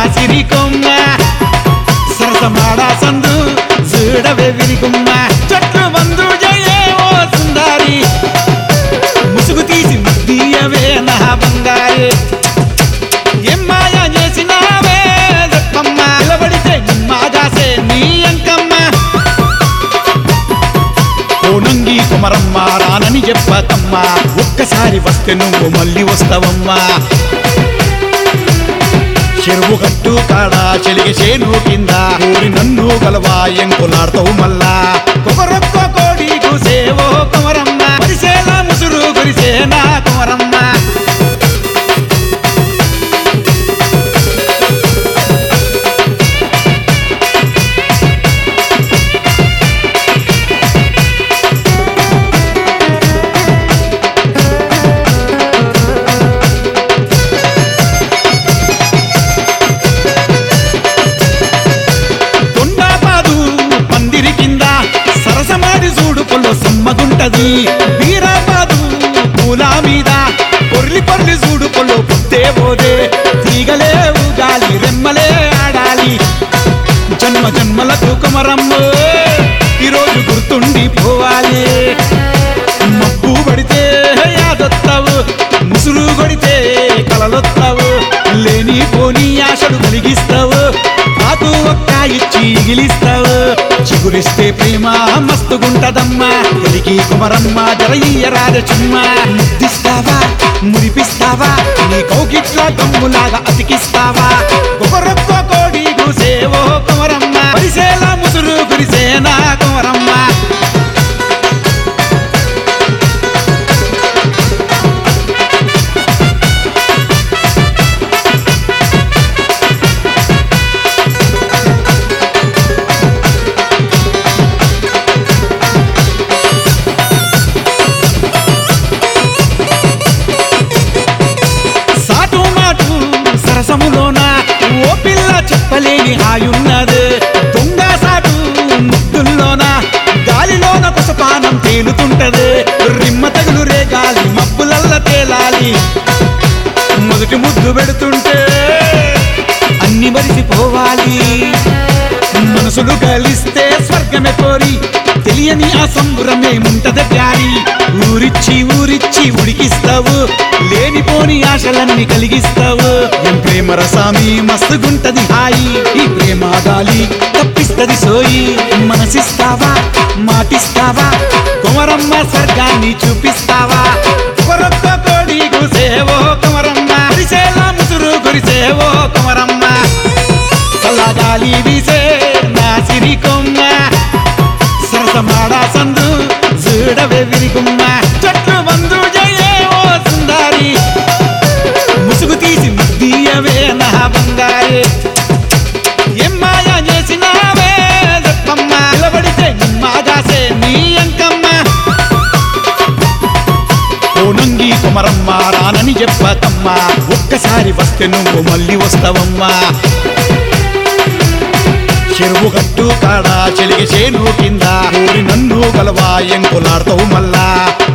సిరి కొమ్మ సరసమాడా సందు చూడవే విరిగుమ్మ చెట్లు బంధు జయే ఓ సుందారి ముసుగు తీసి ముద్దీయవే నా బంగారే ఏం మాయా చేసినావే చెప్పమ్మ నిలబడితే నిమ్మాగాసే నీ అంకమ్మ కోనంగి కుమరమ్మ రానని చెప్పకమ్మా ఒక్కసారి వస్తే నువ్వు మళ్ళీ వస్తావమ్మా చెరువు గట్టు కాడ చెలిగి చేను కింద ఊరి నన్ను గలవా ఎంకులాడతావు మల్లా కుమరొక్క కోడి కూసేవో కుమరమ్మ పరిసేలా ముసురు గురిసేనా కుమరమ్మ కొండాపాదు పందిరి కింద సరసమాడి చూడు పొల్లో సమ్మగుంటది వీరాపాదు పూల మీద పొర్లి పొర్లి చూడు పొల్లో పుట్టే పోదే తీగలే ఊగాలి రెమ్మలే ఆడాలి జన్మ జన్మలకు కుమరమ్మ ఈరోజు గుర్తుండి పోవాలి మబ్బు పడితే యాదొత్తావు ముసురు కొడితే కలలొత్తావు లేని పోని ఆశలు కలిగిస్తావు ఆకు ఒక్క ఇచ్చి గిలిస్తావు చిగురిస్తే ప్రేమ మస్తుగుంటదమ్మా కలిగి కుమరమ్మ జరయ్య రాజచుమ్మ ముద్దిస్తావా మురిపిస్తావా నీ కౌకిట్ల కమ్ములాగా అతికిస్తావా కుమరొక్క కోడి కూసేవో కుమరమ్మ పరిసేలా ముసురు గురిసేనా కుమరమ్మ సాటు మాటు సరసములోన ఓ పిల్ల చెప్పలేని హాయున్నది దొంగ సాటు ముద్దుల్లోన గాలిలోన కుసపానం తేలుతుంటది రిమ్మ తగులు రేగాలి మబ్బులల్ల తేలాలి మొదటి ముద్దు పెడుతుంటే అన్ని మరిసిపోవాలి మనసులు కలిస్తే స్వర్గమే కోరి తెలియని ఆ సంబురమే ఉంటది ప్యారి ఊరిచ్చి ఊరిచ్చి ఉడికిస్తావు లేనిపోని ఆశలన్నీ కలిగిస్తావు ఎం ప్రేమ రసామి మస్తుగుంటది హాయి ఈ ప్రేమ గాలి తప్పిస్తది సోయి మనసిస్తావా మాటిస్తావా కుమరమ్మ స్వర్గాన్ని చూపిస్తావా కొరొక్క కోడి గుసేవో కుమరమ్మ కురిసేలా ముసురు గురిసేవో కుమరమ్మ చల్లగాలి వీసే నా సిరి కొమ్మ సరసమాడా సందు చూడవే విరిగుమ్మ చెట్లు బంధు జయే ఓ సుందారి ముసుగు తీసి ముద్దీయవే నా బంగారే ఏం మాయా చేసినావే చెప్పమ్మ నిలబడితే నిమ్మాగాసే నీ అంకమ్మ కోనంగి కుమరమ్మ రానని చెప్పకమ్మా ఒక్కసారి వస్తే నువ్వు మళ్ళీ వస్తావమ్మా చెరువు గట్టు కాడ చెలిగి చేను కింద ఊరి నన్ను గలవా ఎంకులాడతావు మల్లా